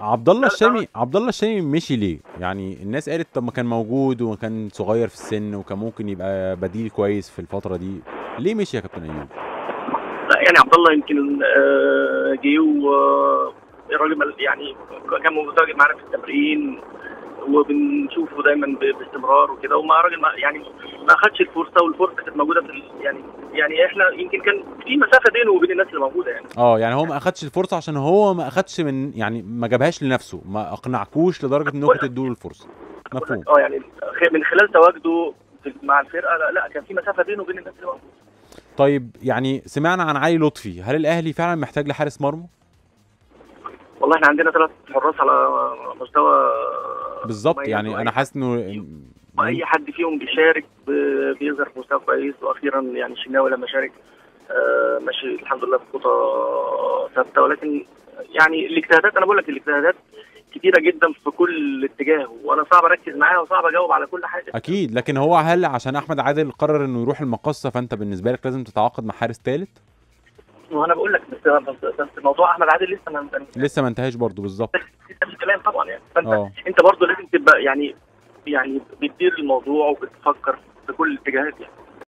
عبد الله لا، لا. الشامي عبد الله الشامي مشي ليه يعني الناس قالت طب ما كان موجود وكان صغير في السن وكان ممكن يبقى بديل كويس في الفتره دي ليه مشي يا كابتن ايوب لا يعني عبد الله يمكن آه، جه و- الراجل مل- يعني كان متواجد معانا في التمرين وبنشوفه دايما ب- باستمرار وكده ومع راجل ما يعني ما اخدش الفرصه والفرصه كانت موجوده في ال- يعني يعني احنا يمكن كان في مسافه بينه وبين الناس اللي موجوده يعني اه يعني هو ما اخدش الفرصه عشان هو ما اخدش من يعني ما جابهاش لنفسه ما اقنعكوش لدرجه انكم تدوا له الفرصه مفهوم اه يعني خ- من خلال تواجده في- مع الفرقه لا, لا كان في مسافه بينه وبين الناس اللي موجوده طيب يعني سمعنا عن علي لطفي هل الاهلي فعلا محتاج لحارس مرمى والله احنا عندنا ثلاث حراس على مستوى بالظبط مميز يعني انا وأي- حاسس انه واي حد فيهم بيشارك ب- بيظهر في مستوى كويس واخيرا يعني الشناوي لما شارك آه، ماشي الحمد لله بخطى ثابته ولكن يعني الاجتهادات انا بقول لك الاجتهادات كتيره جدا في كل اتجاه وانا صعب اركز معاها وصعب اجاوب على كل حاجه اكيد لكن هو هل عشان احمد عادل قرر انه يروح المقصه فانت بالنسبه لك لازم تتعاقد مع حارس ثالث وانا بقول لك بس بس, بس موضوع احمد عادل لسه ما لسه ما انتهاش برضه بالظبط لسه في كلام طبعا يعني فانت اه انت برضه لازم تبقى يعني يعني بتدير الموضوع وبتفكر في كل الاتجاهات يعني